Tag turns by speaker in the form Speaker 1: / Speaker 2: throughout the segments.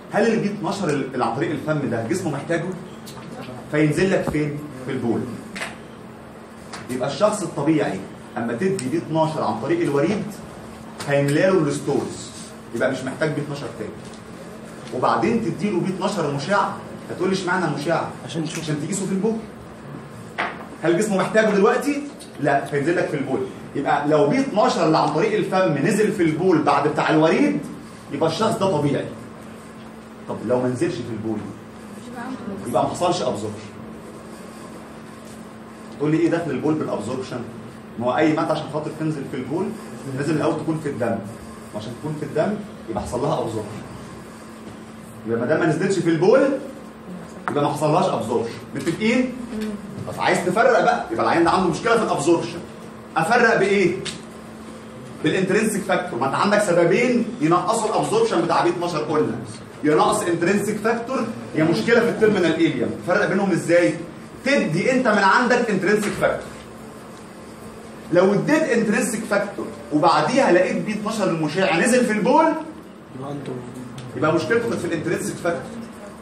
Speaker 1: هل اللي بي 12 اللي عن طريق الفم ده جسمه محتاجه فينزل لك فين في البول يبقى الشخص الطبيعي اما تدي بي 12 عن طريق الوريد هيملى له الستورز يبقى مش محتاج بي 12 تاني وبعدين تديله بي 12 مشع هتقول لي اشمعنى مشع
Speaker 2: عشان نشوف
Speaker 1: عشان تقيسه في البول هل جسمه محتاجه دلوقتي لا فينزل لك في البول يبقى لو بي 12 اللي عن طريق الفم نزل في البول بعد بتاع الوريد يبقى الشخص ده طبيعي طب لو ما نزلش في البول يبقى ما حصلش ابزوربشن تقول لي ايه دخل البول بالابزوربشن ما هو اي ماده عشان خاطر تنزل في البول لازم الاول تكون في الدم وعشان تكون في الدم يبقى حصل لها ابزوربشن يبقى ما دام ما نزلتش في البول يبقى ما حصلهاش ابزوربشن متفقين طب عايز تفرق بقى يبقى العيان ده عنده مشكله في الابزوربشن افرق بايه بالانترنسك فاكتور ما انت عندك سببين ينقصوا الابزوربشن بتاع بي 12 قلنا يا نقص انترنسك فاكتور يا مشكله في التيرمينال اليم فرق بينهم ازاي تدي انت من عندك انترنسك فاكتور لو اديت انترنسك فاكتور وبعديها لقيت بي 12 المشع نزل في البول
Speaker 2: يبقى عنده
Speaker 1: يبقى مشكلته كانت في الانترنسك فاكتور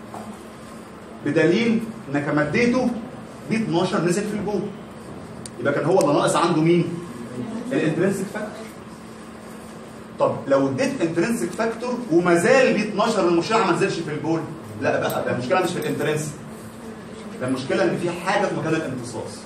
Speaker 1: بدليل انك لما اديته بي 12 نزل في البول يبقى كان هو اللي ناقص عنده مين؟ الانترنسك فاكتور طب لو اديت انترنسك فاكتور وما زال بي 12 المشع ما نزلش في البول لا بقى ده المشكله مش في الانترنسك ده المشكله ان في حاجه في مكان الامتصاص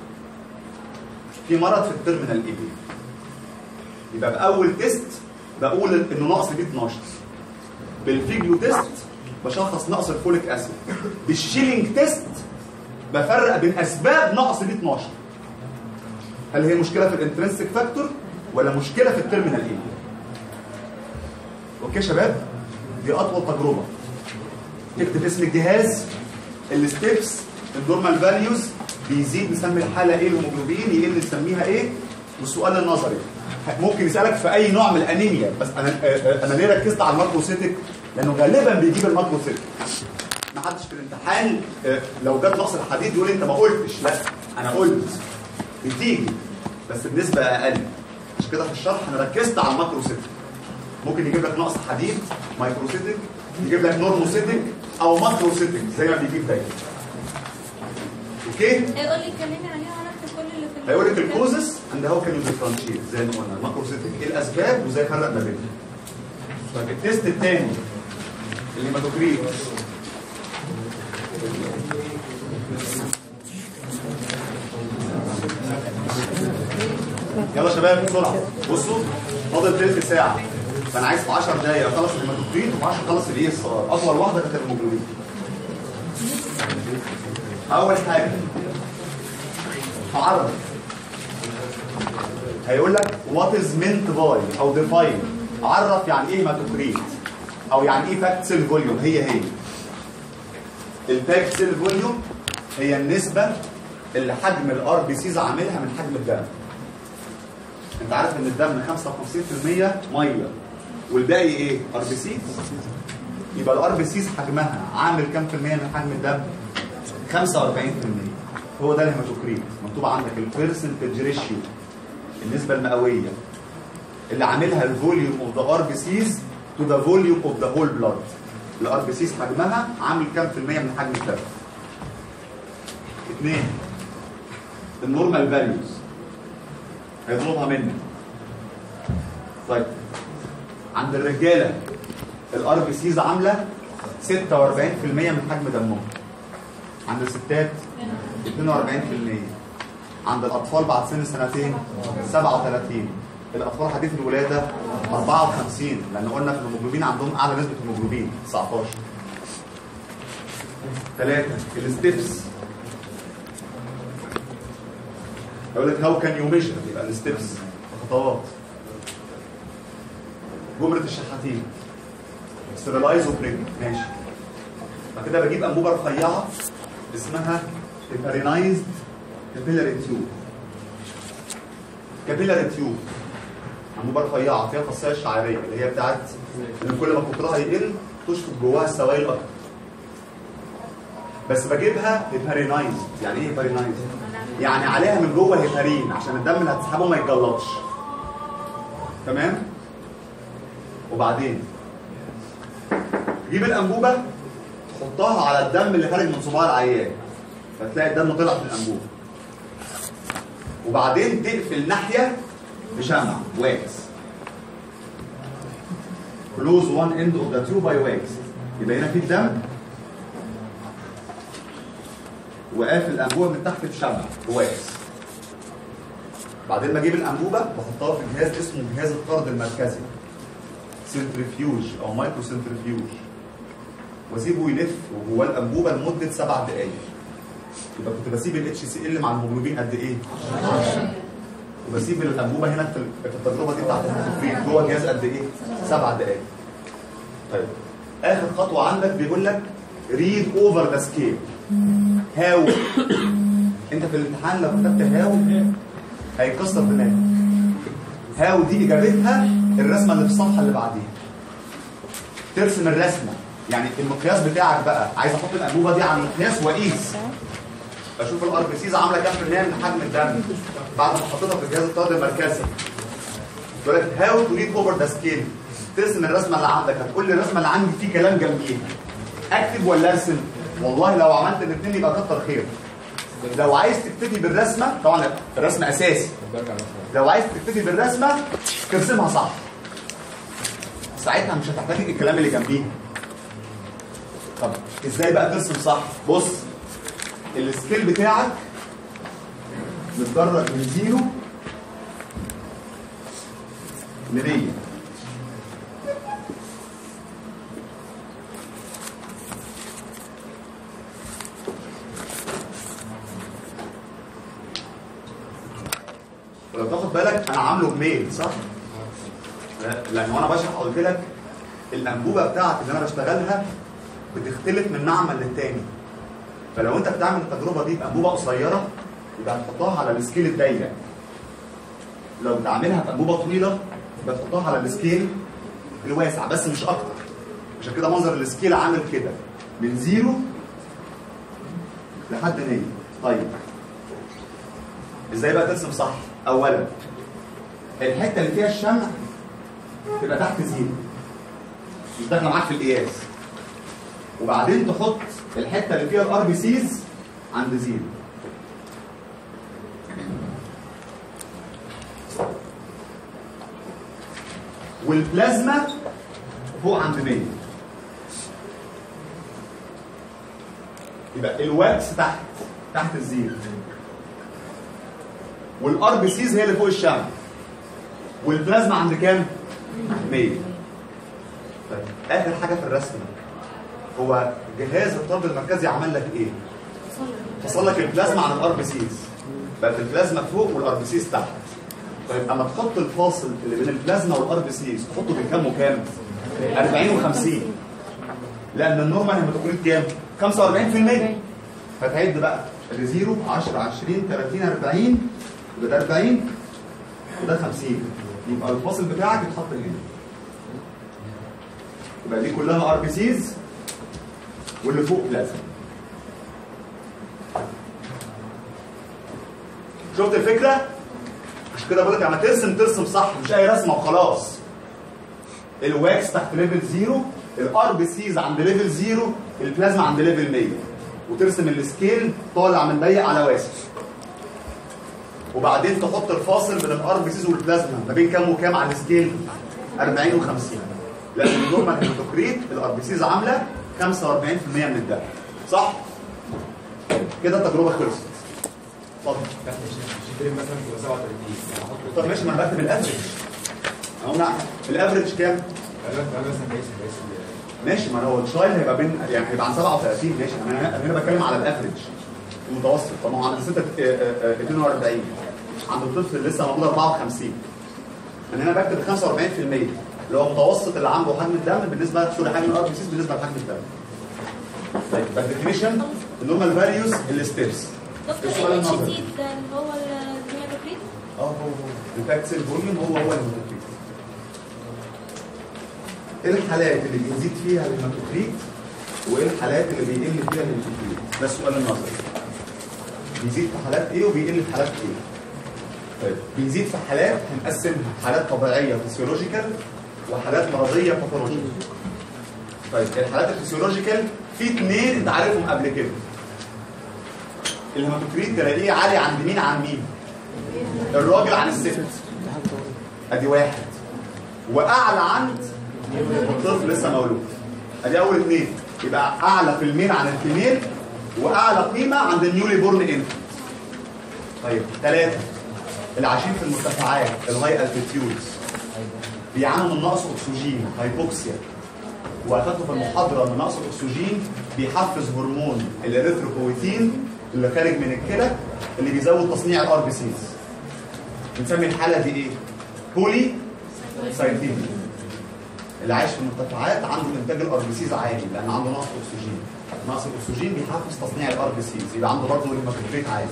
Speaker 1: في مرض في التيرمينال ايبي يبقى باول تيست بقول انه ناقص بي 12 بالفيجلو تيست بشخص نقص الفوليك اسيد بالشيلينج تيست بفرق بين اسباب نقص بي 12 هل هي مشكله في الانترنسك فاكتور ولا مشكله في التيرمينال ايه اوكي يا شباب دي اطول تجربه تكتب اسم الجهاز الستيبس النورمال فاليوز بيزيد نسمي الحاله ايه الهيموجلوبين يقل نسميها ايه والسؤال النظري ممكن يسالك في اي نوع من الانيميا بس انا انا ليه ركزت على الماكروسيتك لانه غالبا بيجيب الماكروسيتك ما حدش في الامتحان آه، لو جاب نقص الحديد يقول لي انت ما قلتش لا انا قلت بتيجي بس بنسبه اقل عشان كده في الشرح انا ركزت على الماكروسيتك ممكن يجيب لك نقص حديد مايكروسيتك يجيب لك نورموسيتك او ماكروسيتك زي ما بيجيب دايما اوكي
Speaker 3: هيقول لي اتكلمي عليها وانا اكتب كل اللي في
Speaker 1: هيقول لك الكوزس اند هاو كان يو ديفرنشيت زي ما قلنا الماكروسيتك ايه الاسباب وازاي افرق ما بينهم طيب التيست الثاني الليماتوكريت يلا يا شباب بسرعه بصوا فاضل تلت ساعه فانا عايز في 10 دقايق اخلص الليماتوكريت وفي 10 اخلص الاي اس ار اطول واحده كانت الهيموجلوبين اول حاجه عربي هيقول لك وات از مينت باي او ديفاين عرف يعني ايه هيماتوكريت او يعني ايه فاكت سيل فوليوم هي هي الفاكت سيل فوليوم هي النسبه اللي حجم الار بي سيز عاملها من حجم الدم انت عارف ان الدم 55% ميه والباقي ايه ار بي سيز يبقى الار بي سيز حجمها عامل كام في المية من حجم الدم 45% هو ده الهيماتوكريت مكتوب عندك البيرسنتج ريشيو النسبه المئويه اللي عاملها الفوليوم اوف ذا ار بي سيز تو ذا فوليوم اوف ذا هول بلاد الار بي سيز حجمها عامل كام في المية من حجم الدم اثنين النورمال فاليوز هيطلبها منك طيب عند الرجاله الار بي سيز عامله 46% من حجم دمهم عند الستات 42% عند الاطفال بعد سن سنتين 37 الاطفال حديث الولاده 54 لان قلنا في الهيموجلوبين عندهم اعلى نسبه هيموجلوبين 19 ثلاثة الستبس يقول لك هاو كان يو ميجر يبقى الستبس خطوات جملة الشحاتين ستيرلايز وبريك ماشي بعد كده بجيب انبوبه رفيعه اسمها هيبارينايزد كابيلاري تيوب كابيلاري تيوب انبوبه رفيعه فيها خاصيه الشعريه اللي هي بتاعت ان كل ما قطرها يقل تشفط جواها السوائل اكتر بس بجيبها هيبارينايزد يعني ايه هيبارينايزد؟ يعني عليها من جوه هيبارين عشان الدم اللي هتسحبه ما يتجلطش تمام؟ وبعدين تجيب الانبوبه تحطها على الدم اللي خارج من صباع العيان فتلاقي الدم طلع في الانبوبه وبعدين تقفل ناحيه بشمع واكس close one end of the tube by wax يبقى هنا في الدم وقافل الانبوبه من تحت بشمع بواكس بعدين بجيب الانبوبه بحطها في جهاز اسمه جهاز الطرد المركزي سنترفيوج او مايكرو سنترفيوج واسيبه يلف وجواه الانبوبه لمده سبع دقائق يبقى كنت بسيب الاتش سي ال مع الهيموجلوبين قد ايه؟ وبسيب الانبوبه هنا في في التجربه دي بتاعت التفريغ جوه الجهاز قد ايه؟ سبع دقائق. طيب اخر خطوه عندك بيقول لك ريد اوفر ذا سكيل هاو انت في الامتحان لو كتبت هاو هيكسر دماغك هاو دي اجابتها الرسمه اللي في الصفحه اللي بعديها ترسم الرسمه يعني المقياس بتاعك بقى عايز احط الانبوبه دي على المقياس واقيس اشوف الار بي سيز عامله كام في المية من حجم الدم بعد ما حطيتها في الجهاز الطرد المركزي يقول لك هاو تو ريد اوفر ذا سكيل ترسم الرسمه اللي عندك هتقول لي الرسمه اللي عندي في كلام جنبيها اكتب ولا ارسم والله لو عملت الاثنين يبقى كتر خير لو عايز تكتفي بالرسمه طبعا الرسم اساسي لو عايز تكتفي بالرسمه ترسمها صح ساعتها مش هتحتاج الكلام اللي جنبيها طب ازاي بقى ترسم صح بص السكيل بتاعك متدرج من زيرو ل 100 ولو تاخد بالك انا عامله بميل صح؟ لا- لان وانا بشرح قلت لك الانبوبه بتاعتي اللي انا بشتغلها بتختلف من معمل للتاني فلو انت بتعمل التجربه دي بانبوبه قصيره يبقى هتحطها على السكيل الضيق لو بتعملها بانبوبه طويله يبقى تحطها على السكيل الواسع بس مش اكتر عشان كده منظر السكيل عامل كده من زيرو لحد 100 طيب ازاي بقى ترسم صح اولا الحته اللي فيها الشمع تبقى تحت زيرو مش داخله معاك في القياس وبعدين تحط الحته اللي فيها الار بي سيز عند زيرو والبلازما فوق عند 100 يبقى الواكس تحت تحت الزيرو والار بي سيز هي اللي فوق الشمع والبلازما عند كام 100 طيب اخر حاجه في الرسم هو جهاز الطرد المركزي عمل لك ايه فصل لك البلازما عن الار بي سيز بقت البلازما فوق والار بي سيز تحت طيب اما تحط الفاصل اللي بين البلازما والار بي سيز تحطه بين كام وكام 40 و50 لان النورمال هيماتوكريت كام 45% فتعد بقى اللي 0 10 20 30 40 يبقى ده 40 وده 50 يبقى الفاصل بتاعك يتحط هنا يبقى دي كلها ار بي سيز واللي فوق بلازما شفت الفكره عشان كده بقول لك لما ترسم ترسم صح مش اي رسمه وخلاص الواكس تحت ليفل زيرو الار بي سيز عند ليفل زيرو البلازما عند ليفل 100 وترسم السكيل طالع من ضيق على واسع وبعدين تحط الفاصل بين الار بي سيز والبلازما ما بين كام وكام على السكيل 40 و50 لان النورمال هيماتوكريت الار بي سيز عامله 45% من الدم صح؟ كده التجربه خلصت اتفضل
Speaker 2: مثلا تبقى 37 يعني احط
Speaker 1: طب ماشي ما انا بكتب الافرج اهو نعم الافرج كام؟
Speaker 2: انا انا مثلا بقيس بقيس
Speaker 1: ماشي ما هو الترايل هيبقى بين يعني هيبقى عن 37 ماشي انا هنا- أنا هنا بتكلم على الافرج المتوسط طب ما هو عند 6 42 عند الطفل اللي لسه موجود 54 انا هنا بكتب 45% اللي هو متوسط اللي عنده حجم الدم بالنسبه سوري حجم الار بي سيز بالنسبه لحجم الدم طيب الديفينيشن النورمال فاليوز الستيبس
Speaker 3: دكتور
Speaker 1: السؤال
Speaker 3: الاتش
Speaker 1: النظري.
Speaker 3: تي ده اللي هو الهيماتوكريت
Speaker 1: اه هو هو الفاكت سيل فوليوم هو هو الهيماتوكريت ايه الحالات اللي بيزيد فيها الهيماتوكريت وايه الحالات اللي بيقل فيها الهيماتوكريت ده السؤال النظري بيزيد في حالات ايه وبيقل في حالات ايه طيب بيزيد في حالات هنقسمها حالات طبيعيه فيسيولوجيكال وحالات مرضيه باثولوجيكال طيب الحالات الفسيولوجيكال في اثنين انت عارفهم قبل كده الهيماتوكريت تلاقيه عالي عند مين عن مين الراجل عن الست ادي واحد واعلى عند الطفل لسه مولود ادي اول اثنين يبقى اعلى في الميل عن الفيميل واعلى قيمه عند النيولي بورن انفنت طيب ثلاثه اللي عايشين في المرتفعات الهاي التيتيودز بيعانوا من نقص اكسجين هايبوكسيا واخدته في المحاضره ان نقص الاكسجين بيحفز هرمون الاريثروبويتين اللي خارج من الكلى اللي بيزود تصنيع الار بي سيز بنسمي الحاله دي ايه؟ بولي سايتين اللي عايش في المرتفعات عنده انتاج الار بي سيز عالي لان عنده نقص اكسجين نقص الاكسجين بيحفز تصنيع الار بي سيز يبقى عنده برضه الهيماتوكريت عالي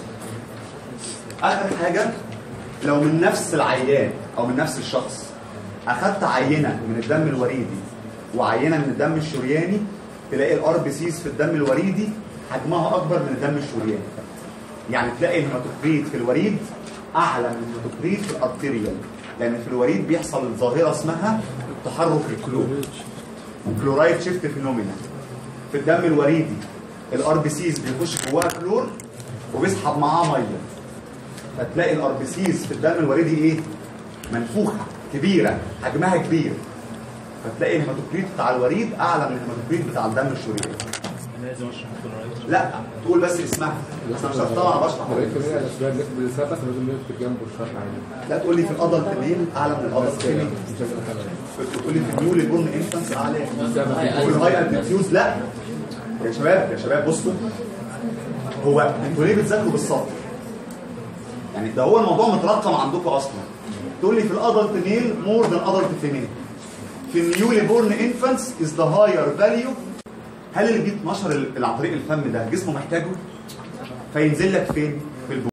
Speaker 1: اخر حاجه لو من نفس العيان او من نفس الشخص اخدت عينه من الدم الوريدي وعينه من الدم الشرياني تلاقي الار بي سيز في الدم الوريدي حجمها اكبر من الدم الشرياني يعني تلاقي الهيماتوكريت في الوريد اعلى من الهيماتوكريت في الارتيريال لان في الوريد بيحصل ظاهره اسمها تحرك الكلور كلورايد شيفت فينومينا في الدم الوريدي الار بي سيز بيخش جواها كلور وبيسحب معاه ميه فتلاقي الار بي سيز في الدم الوريدي ايه منفوخه كبيره حجمها كبير فتلاقي الهيماتوكريت بتاع الوريد اعلى من الهيماتوكريت بتاع الدم الشرياني
Speaker 4: لازم اشرح كلورايد
Speaker 1: لا تقول بس اسمها بس انا شرحتها انا بشرح
Speaker 5: لقيت ان هي الاسباب نسبه الاسباب بس لازم نكتب جنبه الشرح عادي
Speaker 1: لا تقول لي في الادلت ميل اعلى من الادلت
Speaker 5: كده
Speaker 1: ميل
Speaker 5: مش لازم حاجه
Speaker 1: تقول لي في النيولي بورن انفانس اعلى والهاي التيوز لا يا شباب يا شباب بصوا هو انتوا ليه بتذاكروا بالسطر؟ يعني ده هو الموضوع مترقم عندكم اصلا تقول لي في الادلت ميل مور ذان ادلت فيميل في النيولي بورن انفانس از ذا هاير فاليو هل اللي بيتنشر ال- عن طريق الفم ده جسمه محتاجه؟ فينزل لك فين؟